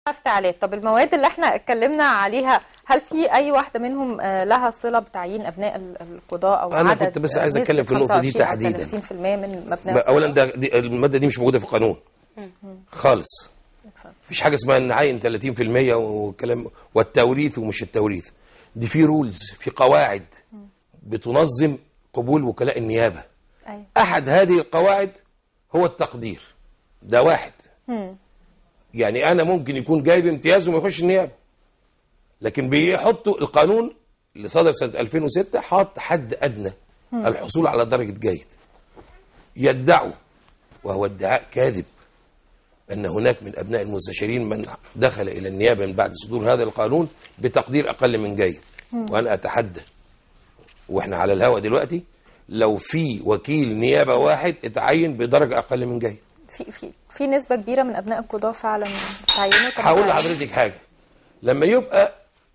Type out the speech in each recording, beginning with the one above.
افتعالات طب المواد اللي احنا اتكلمنا عليها هل في اي واحده منهم آه، لها صله بتعيين ابناء ال- القضاء او أنا عدد كنت بس آه، عايز نسبة أتكلم في النقطة دي 25 أو تحديداً. 30% من مبنى اولا ده دي الماده دي مش موجوده في القانون خالص مفيش حاجه اسمها نعين 30% وكلام والتوريث ومش التوريث دي في رولز في قواعد بتنظم قبول وكلاء النيابه أيوة. احد هذه القواعد هو التقدير ده واحد يعني انا ممكن يكون جايب امتياز وما يخش النيابه لكن بيحطوا القانون اللي صدر سنه 2006 حاط حد ادنى الحصول على درجه جيد يدعوا وهو ادعاء كاذب أن هناك من أبناء المستشارين من دخل إلى النيابة من بعد صدور هذا القانون بتقدير أقل من جيد وأنا أتحدى وإحنا على الهوا دلوقتي لو في وكيل نيابة واحد اتعين بدرجة أقل من جيد في في في نسبه كبيره من ابناء القضاء فعلا تعينوا طب هقول ده- لحضرتك حاجة لما يبقى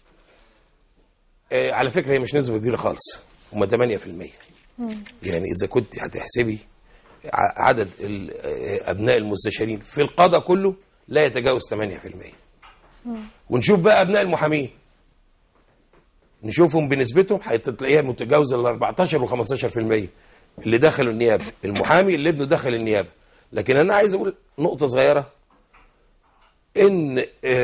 آه على فكرة هي مش نسبة كبيرة خالص هم 8% يعني إذا كنت هتحسبي ع- عدد ال- آه، أبناء المستشارين في القضاء كله لا يتجاوز 8% ونشوف بقى أبناء المحامين نشوفهم بنسبتهم هتلاقيها متجاوزة ال 14 و 15% اللي دخلوا النيابة المحامي اللي ابنه دخل النيابة لكن أنا عايز أقول نقطة صغيرة ان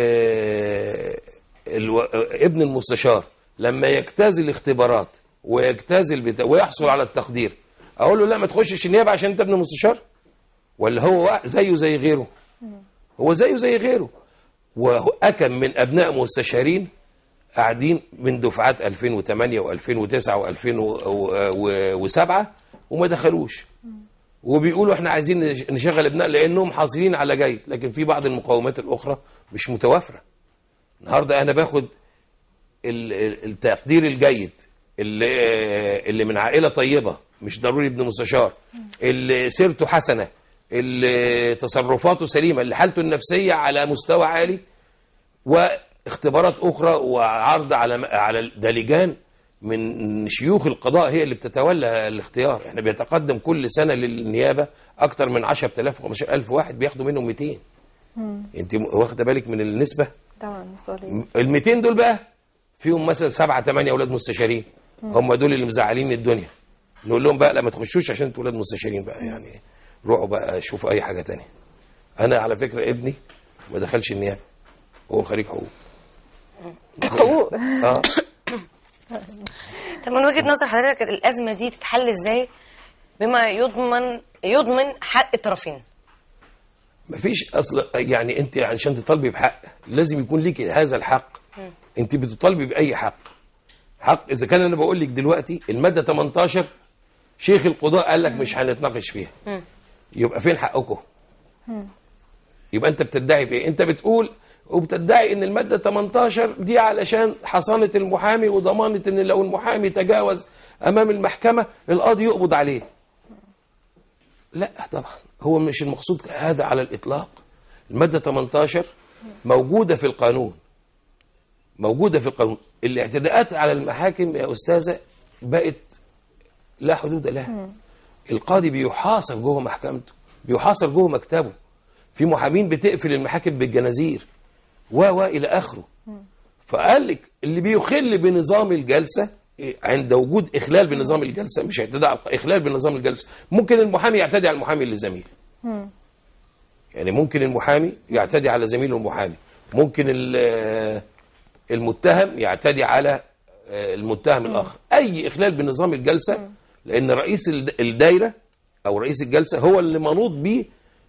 آه، الو... آه، ابن المستشار لما يجتاز الاختبارات ويجتاز البتا... ويحصل على التقدير اقول له لا ما تخشش النيابه عشان انت ابن مستشار ولا هو وا- زيه زي غيره هو زيه زي غيره وأكم من ابناء مستشارين قاعدين من دفعات 2008 و2009 و2007 وما دخلوش وبيقولوا احنا عايزين نش- نشغل ابناء لانهم حاصلين على جيد لكن في بعض المقومات الاخرى مش متوافره النهارده انا باخد ال- ال- التقدير الجيد اللي اللي من عائله طيبه مش ضروري ابن مستشار اللي سيرته حسنه اللي تصرفاته سليمه اللي حالته النفسيه على مستوى عالي واختبارات اخرى وعرض على على ده لجان من شيوخ القضاء هي اللي بتتولى الاختيار احنا بيتقدم كل سنه للنيابه اكتر من 10000 و15000 واحد بياخدوا منهم 200 انت واخده بالك من النسبه طبعا بالنسبه لي ال 200 دول بقى فيهم مثلا سبعة ثمانية أولاد مستشارين هم دول اللي مزعلين الدنيا نقول لهم بقى لا ما تخشوش عشان انتوا أولاد مستشارين بقى يعني روحوا بقى شوفوا أي حاجة تانية أنا على فكرة ابني ما دخلش النيابة هو خريج حقوق حقوق اه طب من وجهه نظر حضرتك الازمه دي تتحل ازاي بما يضمن يضمن حق الطرفين مفيش اصل يعني انت عشان تطالبي بحق لازم يكون ليك هذا الحق انت بتطالبي باي حق حق اذا كان انا بقول لك دلوقتي الماده 18 شيخ القضاء قال لك مش هنتناقش فيها يبقى فين حقكم يبقى انت بتدعي بايه انت بتقول وبتدعي ان الماده 18 دي علشان حصانه المحامي وضمانه ان لو المحامي تجاوز امام المحكمه القاضي يقبض عليه لا طبعا هو مش المقصود هذا على الإطلاق المادة 18 موجودة في القانون موجودة في القانون الاعتداءات على المحاكم يا أستاذة بقت لا حدود لها القاضي بيحاصر جوه محكمته بيحاصر جوه مكتبه في محامين بتقفل المحاكم بالجنازير و و إلى آخره فقال لك اللي بيخل بنظام الجلسة إيه، عند وجود إخلال بنظام الجلسة مش اعتداء على الق- إخلال بنظام الجلسة ممكن المحامي يعتدي على المحامي اللي زميل يعني ممكن المحامي يعتدي على زميله المحامي ممكن ال- آه، المتهم يعتدي على آه، المتهم الآخر أي إخلال بنظام الجلسة لأن رئيس الد- الدايرة أو رئيس الجلسة هو اللي منوط به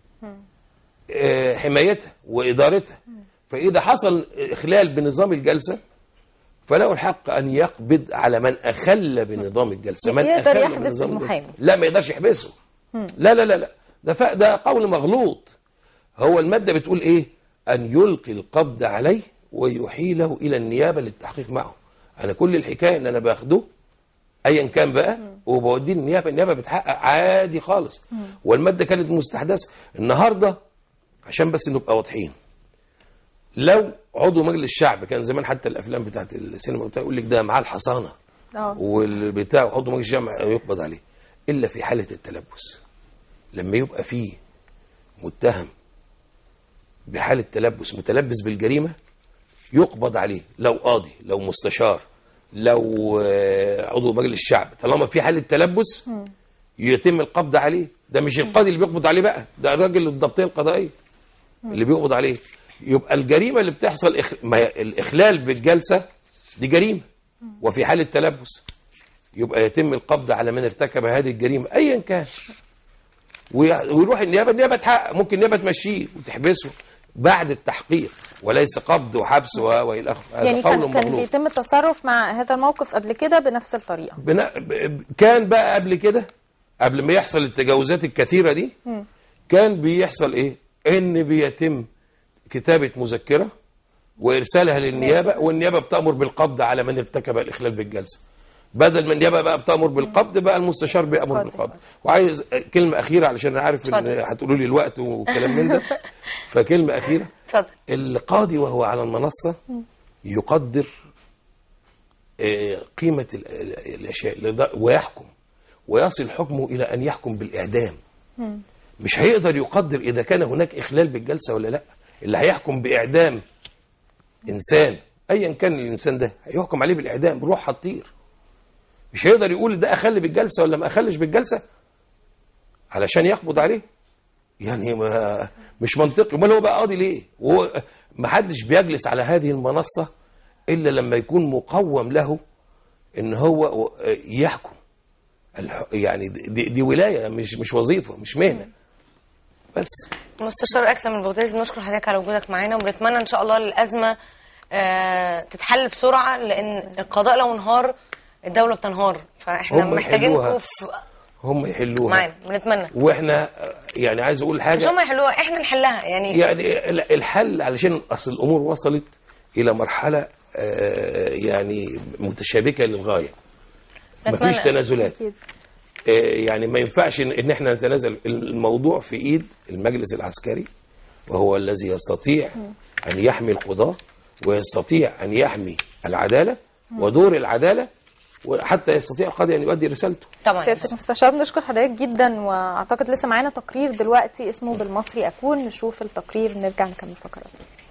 آه، حمايتها وإدارتها فإذا حصل إخلال بنظام الجلسة فله الحق أن يقبض على من أخل بنظام الجلسة من يقدر أخل يحبس بنظام الجلسة. المحامي. لا ما يقدرش يحبسه لا لا لا لا ده ف... ده قول مغلوط هو المادة بتقول إيه أن يلقي القبض عليه ويحيله إلى النيابة للتحقيق معه أنا كل الحكاية إن أنا باخده ايا كان بقى وبوديه النيابه النيابه بتحقق عادي خالص والماده كانت مستحدثه النهارده عشان بس نبقى واضحين لو عضو مجلس الشعب كان زمان حتى الافلام بتاعت السينما بتاع يقول لك ده معاه الحصانه اه والبتاع عضو مجلس الشعب يقبض عليه الا في حاله التلبس لما يبقى فيه متهم بحاله تلبس متلبس بالجريمه يقبض عليه لو قاضي لو مستشار لو آه، عضو مجلس الشعب طالما في حاله تلبس يتم القبض عليه ده مش القاضي اللي بيقبض عليه بقى ده الراجل الضبطيه القضائيه اللي بيقبض عليه يبقى الجريمه اللي بتحصل إخ... ما هي الاخلال بالجلسه دي جريمه وفي حاله تلبس يبقى يتم القبض على من ارتكب هذه الجريمه ايا كان وي- ويروح النيابه النيابه تحقق ممكن النيابه تمشيه وتحبسه بعد التحقيق وليس قبض وحبس و- والى اخره هذا يعني قول كان كان مغلوط بيتم التصرف مع هذا الموقف قبل كده بنفس الطريقه بنا... ب- ب- كان بقى قبل كده قبل ما يحصل التجاوزات الكثيره دي كان بيحصل ايه ان بيتم كتابه مذكره وارسالها للنيابه والنيابه بتامر بالقبض على من ارتكب الاخلال بالجلسه بدل ما النيابه بقى بتامر بالقبض بقى المستشار بيامر اتفضل. بالقبض وعايز كلمه اخيره علشان انا عارف ان اتفضل. هتقولوا لي الوقت وكلام من ده فكلمه اخيره اتفضل القاضي وهو على المنصة يقدر آه، قيمة ال- ال- الأشياء لد- ويحكم ويصل حكمه إلى أن يحكم بالإعدام مش هيقدر يقدر إذا كان هناك إخلال بالجلسة ولا لا اللي هيحكم بإعدام إنسان أيا كان الإنسان ده هيحكم عليه بالإعدام روح هتطير مش هيقدر يقول ده أخل بالجلسة ولا ما أخلش بالجلسة علشان يقبض عليه يعني ما مش منطقي امال هو بقى قاضي ليه وهو ما حدش بيجلس على هذه المنصه الا لما يكون مقوم له ان هو يحكم الح- يعني دي, دي ولايه مش مش وظيفه مش مهنه بس مستشار اكرم البغدادي نشكر حضرتك على وجودك معانا وبنتمنى ان شاء الله الازمه آه، تتحل بسرعه لان القضاء لو انهار الدوله بتنهار فاحنا هم محتاجينكم يحلوها. في هم يحلوها معانا بنتمنى واحنا يعني عايز اقول مش حاجه هم يحلوها احنا نحلها يعني يعني ال- الحل علشان اصل الامور وصلت الى مرحله آه، يعني متشابكه للغايه نتمنى. مفيش تنازلات أكيد. آه، يعني ما ينفعش ان إن احنا نتنازل الموضوع في ايد المجلس العسكري وهو الذي يستطيع ان يحمي القضاة ويستطيع ان يحمي العدالة ودور العدالة وحتى يستطيع القاضي ان يؤدي رسالته طبعا سياده المستشار بنشكر حضرتك جدا واعتقد لسه معانا تقرير دلوقتي اسمه بالمصري اكون نشوف التقرير نرجع نكمل فقرات